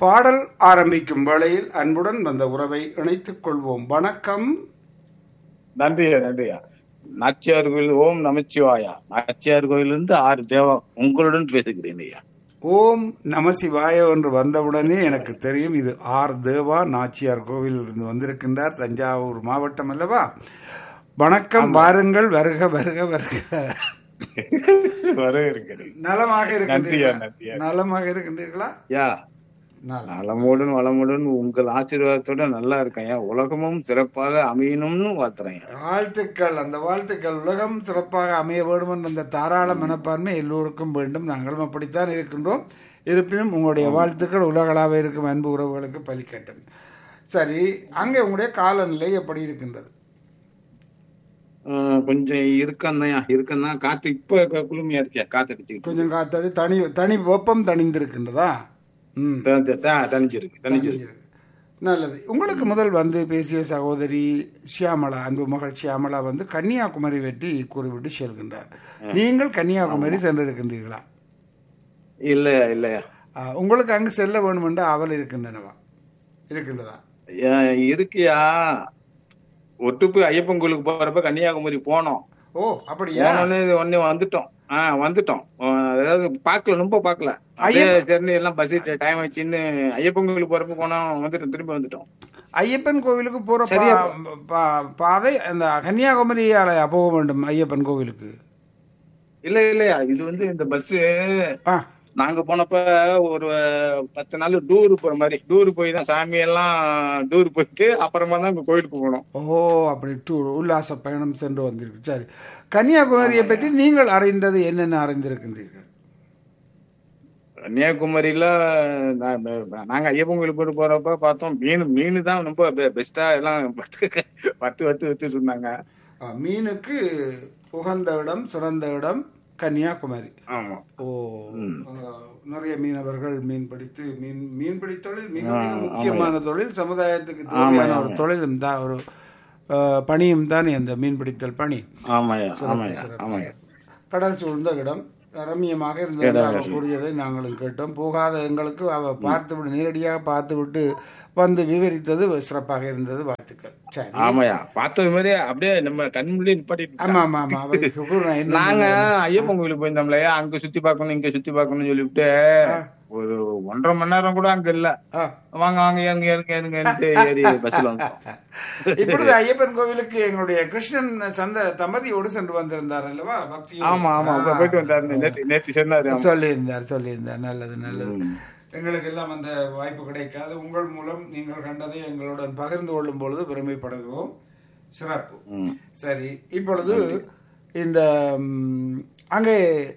பாடல் ஆரம்பிக்கும் வேளையில் அன்புடன் வந்த உறவை இணைத்துக் கொள்வோம் வணக்கம் நன்றியா நன்றியா நாச்சியார் கோயில் ஓம் நமச்சிவாயா நாச்சியார் கோயிலிருந்து ஆறு தேவா உங்களுடன் பேசுகிறேன் ஐயா ஓம் நமசிவாய என்று வந்தவுடனே எனக்கு தெரியும் இது ஆர் தேவா நாச்சியார் கோவிலில் இருந்து வந்திருக்கின்றார் தஞ்சாவூர் மாவட்டம் அல்லவா வணக்கம் வாருங்கள் வருக வருக வருக வர இருக்கிறேன் நலமாக நன்றியா இருக்கின்றீர்களா நன்றியா நலமாக இருக்கின்றீர்களா யா நலம் நலமுடன் வளமுடன் உங்கள் ஆசீர்வாதத்தோட நல்லா இருக்கேன் ஐயா உலகமும் சிறப்பாக அமையணும்னு வாழ்த்துறேன் ஐயா. வாழ்த்துக்கள் அந்த வாழ்த்துக்கள் உலகம் சிறப்பாக அமைய வேண்டும் என்ற அந்த தாராள மனப்பான்மை எல்லோருக்கும் வேண்டும் நாங்களும் அப்படித்தான் இருக்கின்றோம் இருப்பினும் உங்களுடைய வாழ்த்துக்கள் உலகளாக இருக்கும் அன்பு உறவுகளுக்கு பலிக்கட்டும் சரி அங்கே உங்களுடைய காலநிலை எப்படி இருக்கின்றது ஆஹ் கொஞ்சம் இருக்கந்தான் தான் இருக்கந்தான் தான் காத்து இப்ப க- குளுமையா இருக்கியா காத்தடிச்சுக்கிட்டு கொஞ்சம் காத்தாடி தனி தனி வெப்பம் தணிந்திருக்கின்றதா ம் த- த- த- தணிஞ்சிருக்கு தணிஞ்சிருக்கு தணிஞ்சிருக்கு. நல்லது உங்களுக்கு முதல் வந்து பேசிய சகோதரி ஷியாமளா அன்பு மகள் ஷியாமளா வந்து கன்னியாகுமரி வெற்றி கூறிவிட்டு செல்கின்றார் நீங்கள் கன்னியாகுமரி சென்றிருக்கின்றீர்களா இல்லையா இல்லையா ஆ, உங்களுக்கு அங்கு செல்ல வேண்டும் என்று அவல் இருக்கின்றனவா இருக்கின்றதா ஏன் இருக்கியா ஒட்டுப்பு ஐயப்பன் கோயிலுக்கு போறப்ப கன்னியாகுமரி போனோம் ஓ அப்படியா போனோன்னு இது ஒண்ணு வந்துட்டோம் ஆஹ் வந்துட்டோம் ஆஹ் அதாவது பாக்கல ரொம்ப பாக்கல அப்படியே சரி எல்லாம் பஸ் டைம் ஆச்சுன்னு ஐயப்பன் கோயிலுக்கு போறப்ப போனோம் வந்துட்டோம் திரும்பி வந்துட்டோம் ஐயப்பன் கோவிலுக்கு போற பா- பா- பாதை அந்த கன்னியாகுமரியால போக வேண்டும் ஐயப்பன் கோவிலுக்கு இல்ல இல்லையா இது வந்து இந்த பஸ் ஆ நாங்க போனப்ப ஒரு பத்து நாள் டூர் போற மாதிரி டூர் போய் தான் சாமி எல்லாம் டூர் போயிட்டு அப்புறமா தான் இங்க கோயிலுக்கு போனோம் ஓ அப்படி டூர் உல்லாச பயணம் சென்று வந்திருக்கு சரி கன்னியாகுமரியை பற்றி நீங்கள் அறிந்தது என்னென்ன அறிந்திருக்கின்றீர்கள் கன்னியாகுமரியில நான் நா- நாங்க ஐயப்பன் கோயிலுக்கு போயிட்டு போறப்ப பார்த்தோம் மீன் மீன் தான் ரொம்ப பெஸ்டா எல்லாம் பத்து பத்து வத்து வித்துட்டு இருந்தாங்க ஆ, மீனுக்கு உகந்த இடம் சிறந்த இடம் கன்னியாகுமரி ஆமா ஓ அங்க நிறைய மீனவர்கள் மீன் பிடித்து மீன் மீன்பிடி தொழில் மிக மிக முக்கியமான தொழில் சமுதாயத்துக்கு தேவையான ஒரு தொழிலும் தான் ஒரு ஆ, பணியும் தானே அந்த மீன்பிடித்தல் பணி ஆமாய்யா ஆமாய்யா ஆமாய்யா கடல் சூழ்ந்த இடம் ரம்மியமாக இருந்தது அவர் கூறியதை நாங்களும் கேட்டோம் போகாத எங்களுக்கு அவ பார்த்து விட்டு நேரடியாக பார்த்து விட்டு வந்து விவரித்தது சிறப்பாக இருந்தது வாழ்த்துக்கள் சரி ஆமாய்யா பார்த்தது மாதிரி அப்படியே நம்ம கண் முன்னாடி நிப்பாட்டிட்டு ஆமா ஆமா ஆமா அவருக்கு கூறுறேன் என்ன நாங்க ஐயப்பன் கோயிலுக்கு போயிருந்தோம்லையா அங்க சுத்தி பார்க்கணும் இங்க சுத்தி பார்க்கணும்னு சொல்லிவிட்டு ஒரு ஒன்றரை மணி நேரம் கூட அங்க இல்ல ஆ. வாங்க வாங்க ஏறுங்க ஏறுங்க ஏறுங்க ஏறி பஸ்ல வந்தோம் இப்பொழுது ஐயப்பன் கோவிலுக்கு எங்களுடைய கிருஷ்ணன் சந்த தம்பதியோடு சென்று வந்திருந்தார் அல்லவா பக்தி ஆமா ஆமா அப்ப போயிட்டு வந்தாரு நேத்து நேத்து சொன்னாரு ஆமா. சொல்லியிருந்தார் சொல்லியிருந்தார் நல்லது நல்லது எங்களுக்கு எல்லாம் அந்த வாய்ப்பு கிடைக்காது உங்கள் மூலம் நீங்கள் கண்டதை எங்களுடன் பகிர்ந்து கொள்ளும் பொழுது பெருமைப்படுகிறோம் சிறப்பு ம். சரி இப்பொழுது இந்த ம், அங்கே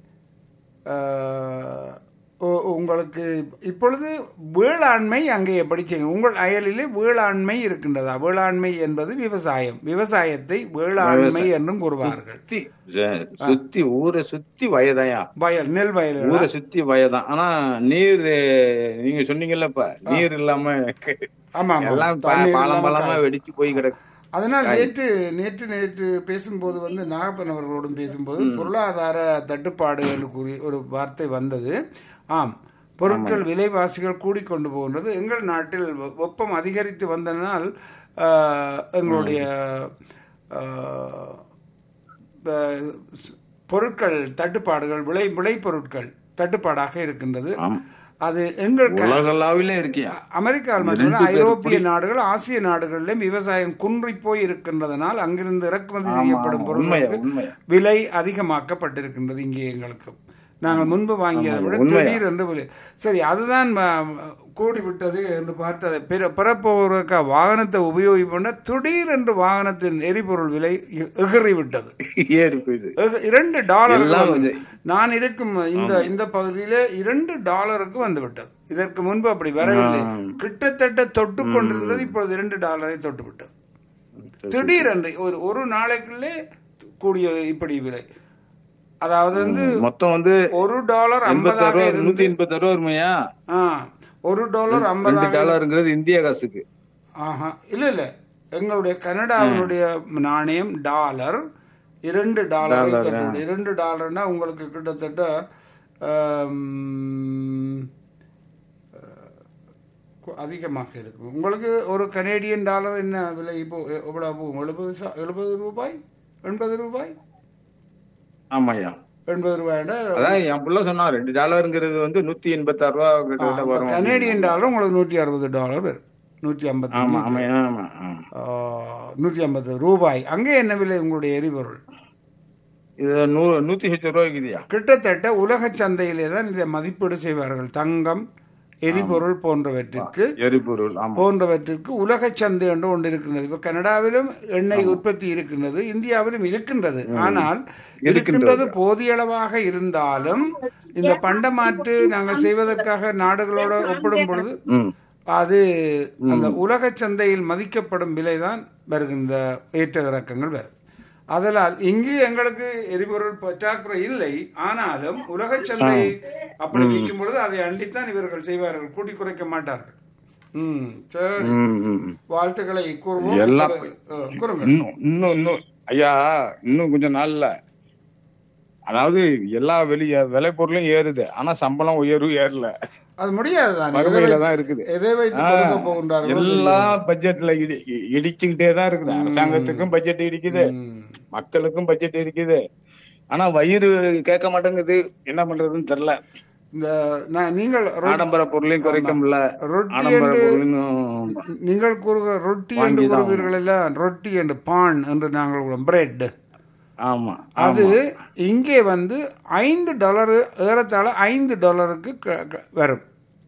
அஹ், உ- உங்களுக்கு இப்பொழுது வேளாண்மை அங்கே எப்படி செய்யும் உங்கள் அயலிலே வேளாண்மை இருக்கின்றதா வேளாண்மை என்பது விவசாயம் விவசாயத்தை வேளாண்மை என்றும் கூறுவார்கள் சுத்தி சுத்தி ஊரை சுத்தி வயதாயா வயல் நெல் வயல்கள் ஊரை சுத்தி வயதான் ஆனா நீர் நீங்க சொன்னீங்கல்ல இப்ப நீர் இல்லாம ஆமா ஆமா எல்லாம் பா- தண்ணீர் பாலம் இல்லாம பாலமா வெடிச்சு போய் கிடக்கு அதனால் நேற்று நேற்று நேற்று பேசும்போது வந்து நாகப்பன் அவர்களோடும் பேசும்போது பொருளாதார தட்டுப்பாடு என்று கூறி ஒரு வார்த்தை வந்தது ஆம் பொருட்கள் விலைவாசிகள் கூடிக்கொண்டு போகின்றது எங்கள் நாட்டில் வெ- வெப்பம் அதிகரித்து வந்ததனால் ஆஹ், எங்களுடைய ஆஹ், ப- பொருட்கள் தட்டுப்பாடுகள் விளை விளைபொருட்கள் தட்டுப்பாடாக இருக்கின்றது ஆமா. அது எங்கள் க- உலகளாவில இருக்கியா அமெரிக்காவில் மட்டுமல்ல ஐரோப்பிய நாடுகள் ஆசிய நாடுகளிலும் விவசாயம் குன்றி போய் இருக்கின்றதனால் அங்கிருந்து இறக்குமதி செய்யப்படும் உண்மையா பொருட்களுக்கு உண்மையா விலை அதிகமாக்கப்பட்டிருக்கின்றது இங்கே எங்களுக்கு நாங்கள் முன்பு வாங்கியதை விட உண்மையா. திடீர் என்று விலை சரி அதுதான் ம- கூடிவிட்டது என்று பார்த்தது பிற பிறப்பவர்களுக்கு வாகனத்தை உபயோகிப்பன திடீர் என்று வாகனத்தின் எரிபொருள் விலை எ- எகிறிவிட்டது ஏறி போயிடுது எக- இரண்டு டாலர் எல்லாம் வந்து- நான் இருக்கும் இந்த இந்த பகுதியில இரண்டு டாலருக்கு வந்து விட்டது இதற்கு முன்பு அப்படி வரவில்லை கிட்டத்தட்ட தொட்டு கொண்டிருந்தது இப்பொழுது இரண்டு டாலரை தொட்டு விட்டது திடீரென்று ஒரு ஒரு நாளைக்குள்ளே கூடியது இப்படி விலை அதாவது வந்து மொத்தம் வந்து ஒரு டாலர் எண்பத்தாறு ஐம்பதாக ரூபா இருந்து நூத்தி எண்பத்தாறு ரூபா வருமையா ஆ, ஒரு டாலர் ரெண்டு ஐம்பதாக டாலருங்கிறது இந்திய காசுக்கு ஆஹா இல்ல இல்ல எங்களுடைய கனடாவினுடைய நாணயம் டாலர் இரண்டு டாலரை தொட்டு இரண்டு டாலர்னா உங்களுக்கு கிட்டத்தட்ட ஆம், கு- அதிகமாக இருக்கும் உங்களுக்கு ஒரு கனேடியன் டாலர் என்ன விலை இப்போ எ- எவ்வளவு போகும் எழுபது சா எழுபது ரூபாய் எண்பது ரூபாய் ஆமாய்யா எண்பது ரூபாய்டா அதான் என் புள்ள சொன்னா ரெண்டு டாலருங்கிறது வந்து நூத்தி எண்பத்தாறு ரூபா கிட்ட வரும் கனேடியன் டாலர் உங்களுக்கு நூற்றி அறுபது டாலர் வரும் நூற்றி ஐம்பத்தி ஆமா ஆமா ஆமா ஆ. நூற்றி ஐம்பது ரூபாய் அங்கே என்ன விலை உங்களுடைய எரிபொருள் இது நூறு நூத்தி சொச்ச ரூபா இருக்குதுயா கிட்டத்தட்ட உலக சந்தையிலே தான் இதை மதிப்பீடு செய்வார்கள் தங்கம் எரிபொருள் போன்றவற்றிற்கு எரிபொருள் ஆமா போன்றவற்றிற்கு உலக சந்தை என்று ஒன்று இருக்கின்றது இப்போ கனடாவிலும் எண்ணெய் உற்பத்தி இருக்கின்றது இந்தியாவிலும் இருக்கின்றது ஆனால் இருக்கின்றது போதிய அளவாக இருந்தாலும் இந்த பண்டமாற்று நாங்கள் செய்வதற்காக நாடுகளோட ஒப்பிடும் பொழுது ம் அது அந்த உலக சந்தையில் மதிக்கப்படும் விலைதான் வருகின்ற ஏற்ற இறக்கங்கள் வரும் அதனால் இங்கு எங்களுக்கு எரிபொருள் பற்றாக்குறை இல்லை ஆனாலும் உலக சந்தை அப்படி விற்கும் பொழுது அதை அண்டித்தான் இவர்கள் செய்வார்கள் கூட்டி குறைக்க மாட்டார்கள் ம் சரி ம், ம், ம். வாழ்த்துக்களை கூறுவோம் எல்லாம் அஹ், கூறுங்கள் இன்னும் இன்னும் இன்னும் ஐயா இன்னும் கொஞ்சம் நாள்ல அதாவது எல்லா வெளிய விலை பொருளும் ஏறுது ஆனா சம்பளம் உயர்வு ஏறல அது முடியாது தான் மறுமையில தான் இருக்குது எதை வைத்து கொடுக்க போகின்றார்களோ எல்லா பட்ஜெட்ல இடி இ- இடிச்சுக்கிட்டே தான் இருக்குது அரசாங்கத்துக்கும் பட்ஜெட் இடிக்குது ம். மக்களுக்கும் பட்ஜெட் இருக்குது ஆனா வயிறு கேட்க மாட்டேங்குது என்ன பண்றதுன்னு தெரியல இந்த நான் நீங்கள் ரொ- ஆடம்பர பொருளையும் குறைக்க முடியல ரொட்டி ஆடம்பர என்று பொருளையும் நீங்கள் கூறுகிற ரொட்டி என்று கூறுவீர்கள் எல்லாம் ரொட்டி என்று பான் என்று நாங்கள் பிரெட் ஆமா அது இங்கே வந்து ஐந்து டாலர் ஏறத்தாழ ஐந்து டாலருக்கு க- க- வரும்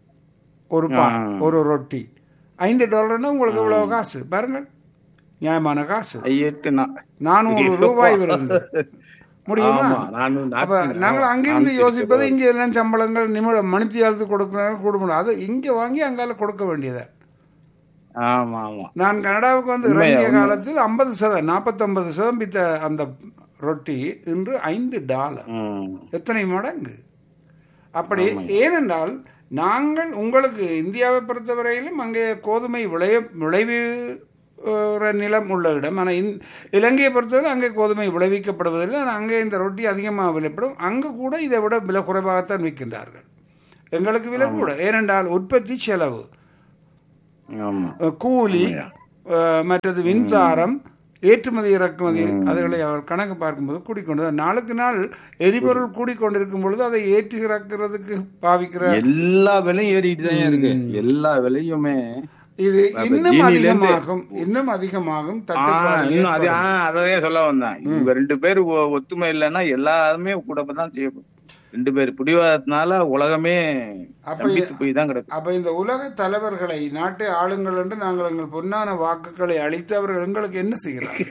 ஒரு பான் ஒரு ரொட்டி ஐந்து டாலர்னா உங்களுக்கு இவ்வளவு காசு பாருங்கள் நியாயமான காசு ஐயெட்டு நா- நானூறு ரூபாய் வருது முடியுமா ஆமா நானும் அப்ப நாட்டு- நாங்கள் அங்கிருந்து நானூத்தி யோசிப்பது இங்க எல்லாம் சம்பளங்கள் நிமிடம் மணித்தியாலத்து கொடுக்கணும் கொடுக்கணும் அது இங்க வாங்கி அங்கால கொடுக்க வேண்டியது ஆமா ஆமா நான் கனடாவுக்கு வந்து இறங்கிய காலத்தில் ஐம்பது சதம் நாற்பத்தொன்பது சதம் வித்த அந்த ரொட்டி இன்று ஐந்து டாலர் ம். எத்தனை மடங்கு அப்படி ஏனென்றால் நாங்கள் உங்களுக்கு இந்தியாவை பொறுத்தவரையிலும் அங்கே கோதுமை விளைய விளைவு அஹ், நிலம் உள்ள இடம் ஆனால் இந் இலங்கையை பொறுத்தவரை அங்கே கோதுமை விளைவிக்கப்படுவதில்லை ஆனால் அங்கே இந்த ரொட்டி அதிகமாக விலைப்படும் அங்கு கூட இதை விட விலை குறைவாகத்தான் விற்கின்றார்கள் எங்களுக்கு விலை கூட ஏனென்றால் உற்பத்தி செலவு ஆமா அஹ், கூலி அஹ், மற்றது மின்சாரம் ஏற்றுமதி இறக்குமதி அதுகளை அவர் கணக்கு பார்க்கும்போது கூடிக்கொண்டு நாளுக்கு நாள் எரிபொருள் கூடிக்கொண்டிருக்கும் பொழுது அதை ஏற்றி இறக்குறதுக்கு பாவிக்கிற எல்லா விலையும் ஏறிட்டு தான் இருக்கு எல்லா விலையுமே இது இன்னும் ஜீனில இருந்து- அதிகமாகும் இன்னும் அதிகமாகும் ஆ, தட்டுப்பாடு இன்னும் அது ஏற்படும். ஆ, அதவே சொல்ல வந்தேன் இவங்க ரெண்டு பேர் ஒ- ஒத்துமை இல்லைன்னா எல்லாருமே கூட தான் செய்யணும் ரெண்டு பேர் பிடிவாதத்தினால உலகமே அப்ப ஸ்தம்பித்து போய் தான் கிடக்கு அப்ப இந்த உலக தலைவர்களை நாட்டை ஆளுங்கள் என்று நாங்கள் எங்கள் பொன்னான வாக்குகளை அளித்து அவர்கள் எங்களுக்கு என்ன செய்கிறார்கள்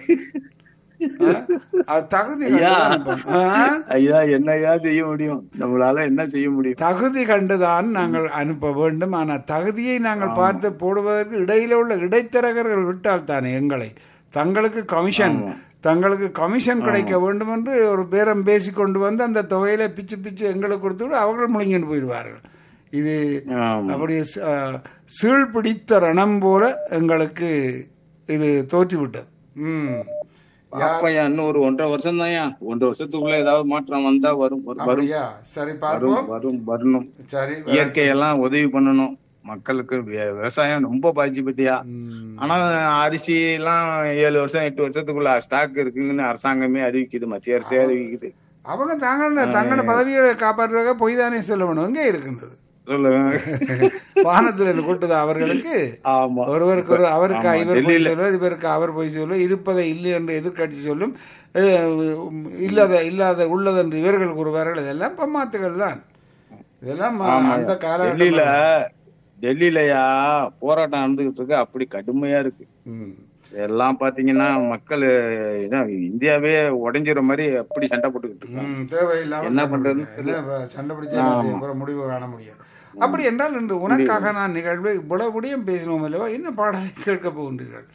ஆ? அது தகுதி கண்டுதான் அனுப்பணும். ஆ? ஐயா என்னையா செய்ய முடியும் நம்மளால என்ன செய்ய முடியும் தகுதி கண்டுதான் நாங்கள் அனுப்ப வேண்டும் ஆனால் தகுதியை நாங்கள் பார்த்து போடுவதற்கு இடையில உள்ள இடைத்தரகர்கள் விட்டால் தானே எங்களை தங்களுக்கு கமிஷன் தங்களுக்கு கமிஷன் கிடைக்க வேண்டும் என்று ஒரு பேரம் பேசி கொண்டு வந்து அந்த தொகையில பிச்சு பிச்சு எங்களுக்கு கொடுத்துவிட்டு அவர்கள் முழுங்கிட்டு போயிடுவார்கள் இது ஆமா. அப்படி சீழ் பிடித்த ரணம் போல எங்களுக்கு இது தோற்றிவிட்டது ம் அப்பயா இன்னும் ஒரு ஒன்றரை வருஷம் தான் ஒன்றரை வருஷத்துக்குள்ள ஏதாவது மாற்றம் வந்தா வரும் வரும் வரும் அப்படியா சரி பார்ப்போம் வரும் வரும் வரணும் சரி இயற்கையெல்லாம் உதவி பண்ணணும் மக்களுக்கு விவ- விவசாயம் ரொம்ப பாதிச்சுப்பட்டியா ம். ஆனா அரிசி எல்லாம் ஏழு வருஷம் எட்டு வருஷத்துக்குள்ள ஸ்டாக் இருக்குங்கன்னு அரசாங்கமே அறிவிக்குது மத்திய அரசே அறிவிக்குது அவங்க தாங்க தங்களோட பதவியை காப்பாற்றுறதுக்காக பொய் தானே சொல்லணும் எங்கே இருக்கின்றது சொல்லுங்க வானத்துல இருந்து கொட்டுது அவர்களுக்கு ஆமா ஒருவருக்கு ஒரு அவருக்கு ஆமா, இவர் போய் டெல்லியில. சொல்லுவார் இவருக்கு அவர் போய் சொல்லுவார் இருப்பதை இல்லை என்று எதிர்கட்சி சொல்லும் அஹ், இல்லாத இல்லாத உள்ளது என்று இவர்கள் கூறுவார்கள் இதெல்லாம் பம்மாத்துகள் தான் இதெல்லாம் அந்த டெல்லியில காலகட்டம் டெல்லியிலயா போராட்டம் நடந்துகிட்டு இருக்கு அப்படி கடுமையா இருக்கு ம். எல்லாம் பாத்தீங்கன்னா மக்கள் என்ன, இந்தியாவே உடைஞ்சிற மாதிரி அப்படி சண்டை போட்டுக்கிட்டு இருக்காங்க ம், தேவையில்லாம என்ன சண்டை பண்றதுன்னு பிடிச்சு- என்ன இப்ப சண்டை பிடிச்சு என்ன செய்ய போற முடிவு காண முடியாது அப்படி என்றால் இன்று உனக்காக நான் நிகழ்வை இவ்வளவு முடியும் பேசினோம் அல்லவா என்ன பாடலை கேட்க போகின்றீர்கள்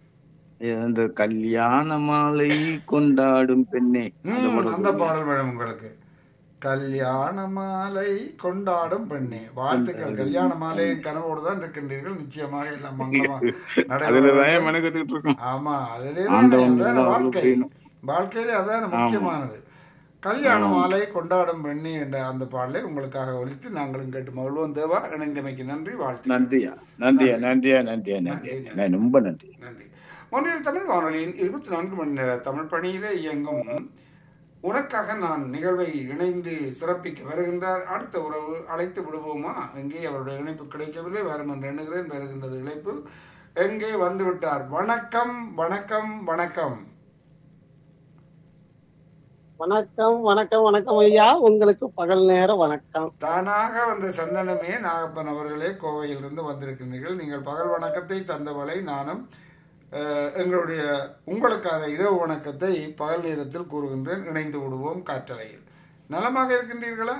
இந்த கல்யாண மாலை கொண்டாடும் பெண்ணே அந்த ம், பாடல் அந்த பாடல் வேணும் உங்களுக்கு கல்யாண மாலை கொண்டாடும் பெண்ணே வாழ்த்துக்கள் கல்யாண மாலை கனவோடு தான் இருக்கின்றீர்கள் நிச்சயமாக எல்லாம் மங்களமா நடைபெற அதுலதான் மெனக்கெட்டுக்கிட்டு இருக்கோம் ஆமா அதிலே ஆண்டவன் அதான தான் வாழ்க்கை அருள் புரியணும். வாழ்க்கையிலே அதான முக்கியமானது கல்யாண மாலை கொண்டாடும் பெண்ணி என்ற அந்த பாடலை உங்களுக்காக ஒலித்து நாங்களும் கேட்டு மகிழ்வோம் தேவா இணைந்தமைக்கு நன்றி வாழ்த்து நன்றியா நன்றியா நன்றியா நன்றியா நன்றியா நன்றி. ரொம்ப நன்றி நன்றி ஒன்றில் தமிழ் வானொலியின் இருபத்தி நான்கு மணி நேர தமிழ் பணியிலே இயங்கும் உனக்காக நான் நிகழ்வை இணைந்து சிறப்பிக்க வருகின்றார் அடுத்த உறவு அழைத்து விடுவோமா எங்கே அவருடைய இணைப்பு கிடைக்கவில்லை வரும் என்று எண்ணுகிறேன் வருகின்றது இணைப்பு எங்கே வந்து விட்டார் வணக்கம் வணக்கம் வணக்கம் வணக்கம் வணக்கம் வணக்கம் ஐயா உங்களுக்கு பகல் நேர வணக்கம் தானாக வந்த சந்தனமே நாகப்பன் அவர்களே கோவையிலிருந்து வந்திருக்கின்றீர்கள் நீங்கள் பகல் வணக்கத்தை தந்தவளை நானும் அஹ், எங்களுடைய உங்களுக்கான இரவு வணக்கத்தை பகல் நேரத்தில் கூறுகின்றேன் இணைந்து விடுவோம் காற்றலையில் நலமாக இருக்கின்றீர்களா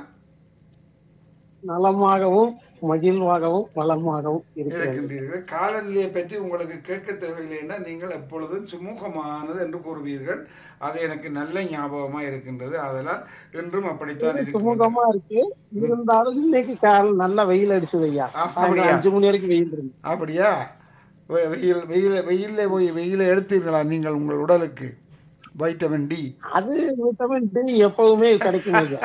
நலமாகவும் மகிழ்வாகவும் வளமாகவும் இருக்கிறது இருக்கின்றீர்கள் காலநிலையை பற்றி உங்களுக்கு கேட்க தேவையில்லைன்னா நீங்கள் எப்பொழுதும் சுமூகமானது என்று கூறுவீர்கள் அது எனக்கு நல்ல ஞாபகமா இருக்கின்றது அதனால் இன்றும் அப்படித்தான் இருக்கின்றது சுமூகமா இருக்கு இருந்தாலும் இன்னைக்கு கால நல்ல வெயில் அடிச்சது ஐயா ஆ, சாயங்காலம் அப்படியா? அஞ்சு மணி வரைக்கும் வெயில் இருக்கு அப்படியா வெ- வெயில் வெயில் வெயிலே போய் வெயிலை எடுத்தீர்களா நீங்கள் உங்கள் உடலுக்கு வைட்டமின் டி அது விட்டமின் டி எப்பவுமே கிடைக்கும் ஐயா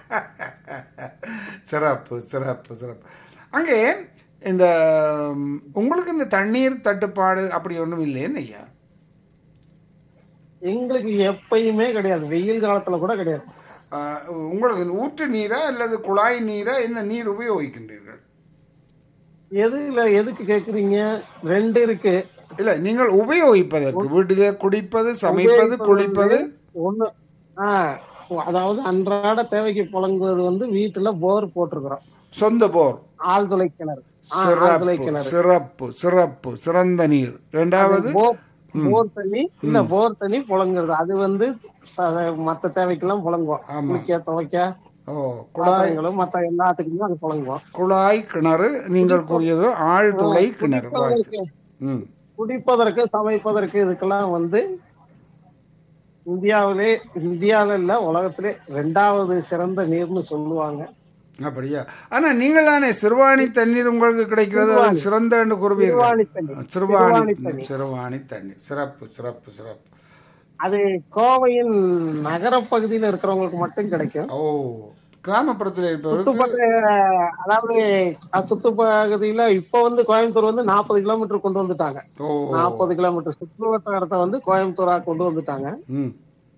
சிறப்பு சிறப்பு சிறப்பு அங்கே இந்த ம், உங்களுக்கு இந்த தண்ணீர் தட்டுப்பாடு அப்படி ஒன்றும் இல்லைன்னு ஐயா எங்களுக்கு எப்பயுமே கிடையாது வெயில் காலத்துல கூட கிடையாது ஆஹ், உங்களுக்கு ஊற்று நீரா அல்லது குழாய் நீரா என்ன நீர் உபயோகிக்கின்றீர்கள் எதுல எதுக்கு கேக்குறீங்க ரெண்டு இருக்கு இல்லை நீங்கள் உபயோகிப்பதற்கு வீட்டிலே குடிப்பது சமைப்பது குளிப்பது ஒண்ணு ஆஹ் அதாவது அன்றாட தேவைக்கு புழங்குவது வந்து வீட்டுல போர் போட்டிருக்கிறோம் சொந்த போர் ஆழ்துளை கிணறு ஆ, ஆழ்துளை சிறப்பு கிணறு சிறப்பு சிறப்பு சிறந்த நீர் இரண்டாவது போர் போர் தண்ணி இல்ல போர் தண்ணி புழங்குறது அது வந்து ச- மத்த தேவைக்கெல்லாம் புழங்குவோம் ஆமா. குளிக்க துவைக்க ஓ குழாய் பாத்திரங்களும் மத்த எல்லாத்துக்குமே அது புழங்குவோம் குழாய் கிணறு நீங்கள் கூறியது ஆழ்துளை கிணறு வாழ்த்து ம் குடிப்பதற்கு சமைப்பதற்கு இதுக்கெல்லாம் வந்து இந்தியாவிலே இந்தியாவில இல்ல உலகத்திலே ரெண்டாவது சிறந்த நீர்னு சொல்லுவாங்க அப்படியா ஆனா நீங்கள் தானே சிறுவாணி தண்ணீர் உங்களுக்கு கிடைக்கிறது அது சிறந்த என்று கூறுவீர்கள் சிறுவாணி தண்ணி. சிறுவாணி சிறுவாணி தண்ணி. சிறுவாணி தண்ணீர் சிறப்பு சிறப்பு சிறப்பு அது கோவையின் நகரப்பகுதியில இருக்கிறவங்களுக்கு மட்டும் கிடைக்கும் ஓ கிராமப்புறத்தில் இருப்பவர்கள் சுத்துப்பட்ட அதாவது அஹ், சுத்துப்பகுதியில இப்ப வந்து கோயம்புத்தூர் வந்து நாற்பது கிலோமீட்டர் கொண்டு வந்துட்டாங்க ஓ நாற்பது கிலோமீட்டர் சுற்று வட்டாரத்தை வந்து கோயம்புத்தூரா கொண்டு வந்துட்டாங்க ம்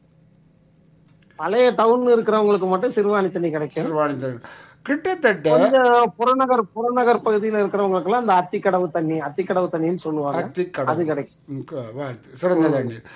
பழைய டவுன் இருக்கிறவங்களுக்கு மட்டும் சிறுவாணி தண்ணி கிடைக்கும் சிறுவாணி தண்ணீர் கிட்டத்தட்ட கொஞ்சம் புறநகர் புறநகர் பகுதியில இருக்கிறவங்களுக்கு எல்லாம் இந்த அத்திக்கடவு தண்ணி அத்திக்கடவு தண்ணின்னு சொல்லுவாங்க அத்திக்கடல் அது கிடைக்கும் ம், க- வாழ்த்து சிறந்த தண்ணீர்